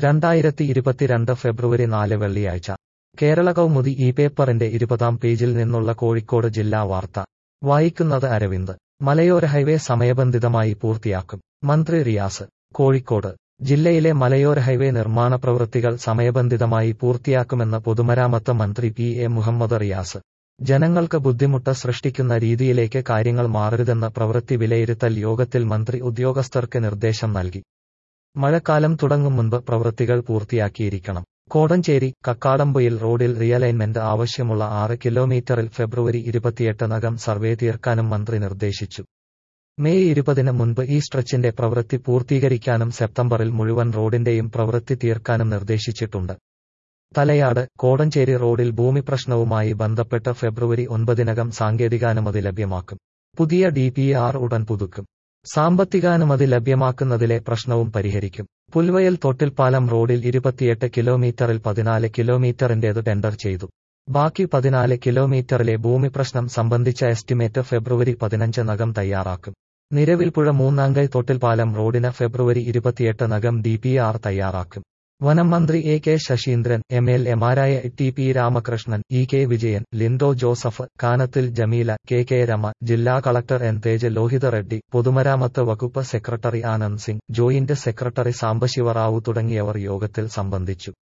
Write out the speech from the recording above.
രണ്ടായിരത്തി ഇരുപത്തിരണ്ട് ഫെബ്രുവരി നാല് വെള്ളിയാഴ്ച കേരള കൗമുദി ഈ പേപ്പറിന്റെ ഇരുപതാം പേജിൽ നിന്നുള്ള കോഴിക്കോട് ജില്ലാ വാർത്ത വായിക്കുന്നത് അരവിന്ദ് മലയോര ഹൈവേ സമയബന്ധിതമായി പൂർത്തിയാക്കും മന്ത്രി റിയാസ് കോഴിക്കോട് ജില്ലയിലെ മലയോര ഹൈവേ നിർമ്മാണ പ്രവൃത്തികൾ സമയബന്ധിതമായി പൂർത്തിയാക്കുമെന്ന് പൊതുമരാമത്ത് മന്ത്രി പി എ മുഹമ്മദ് റിയാസ് ജനങ്ങൾക്ക് ബുദ്ധിമുട്ട് സൃഷ്ടിക്കുന്ന രീതിയിലേക്ക് കാര്യങ്ങൾ മാറരുതെന്ന് പ്രവൃത്തി വിലയിരുത്തൽ യോഗത്തിൽ മന്ത്രി ഉദ്യോഗസ്ഥർക്ക് നിർദ്ദേശം നൽകി മഴക്കാലം തുടങ്ങും മുൻപ് പ്രവൃത്തികൾ പൂർത്തിയാക്കിയിരിക്കണം കോടഞ്ചേരി കക്കാടംപൊയിൽ റോഡിൽ റിയലൈൻമെന്റ് ആവശ്യമുള്ള ആറ് കിലോമീറ്ററിൽ ഫെബ്രുവരി ഇരുപത്തിയെട്ടിനകം സർവേ തീർക്കാനും മന്ത്രി നിർദ്ദേശിച്ചു മെയ് ഇരുപതിന് മുൻപ് ഈ സ്ട്രെച്ചിന്റെ പ്രവൃത്തി പൂർത്തീകരിക്കാനും സെപ്റ്റംബറിൽ മുഴുവൻ റോഡിന്റെയും പ്രവൃത്തി തീർക്കാനും നിർദ്ദേശിച്ചിട്ടുണ്ട് തലയാട് കോടഞ്ചേരി റോഡിൽ ഭൂമി പ്രശ്നവുമായി ബന്ധപ്പെട്ട് ഫെബ്രുവരി ഒൻപതിനകം സാങ്കേതികാനുമതി ലഭ്യമാക്കും പുതിയ ഡി പി ആർ ഉടൻ പുതുക്കും സാമ്പത്തികാനുമതി ലഭ്യമാക്കുന്നതിലെ പ്രശ്നവും പരിഹരിക്കും പുൽവയൽ തൊട്ടിൽപ്പാലം റോഡിൽ ഇരുപത്തിയെട്ട് കിലോമീറ്ററിൽ പതിനാല് കിലോമീറ്ററിന്റേത് ടെൻഡർ ചെയ്തു ബാക്കി പതിനാല് കിലോമീറ്ററിലെ ഭൂമി പ്രശ്നം സംബന്ധിച്ച എസ്റ്റിമേറ്റ് ഫെബ്രുവരി പതിനഞ്ചിനകം തയ്യാറാക്കും നിലവിൽപ്പുഴ മൂന്നാങ്കൈ തൊട്ടിൽപ്പാലം റോഡിന് ഫെബ്രുവരി ഇരുപത്തിയെട്ടിനകം ഡി പി ആർ തയ്യാറാക്കും വനം മന്ത്രി A K Saseendran M L എമാരായ T P Ramakrishnan E K Vijayan Lindo Joseph Kanathil Jameela K K Rema ജില്ലാ കളക്ടർ എൻ തേജ് ലോഹിത റെഡ്ഡി പൊതുമരാമത്ത് വകുപ്പ് secretary Anand Singh joint secretary Sambasivarao തുടങ്ങിയവർ യോഗത്തിൽ സംബന്ധിച്ചു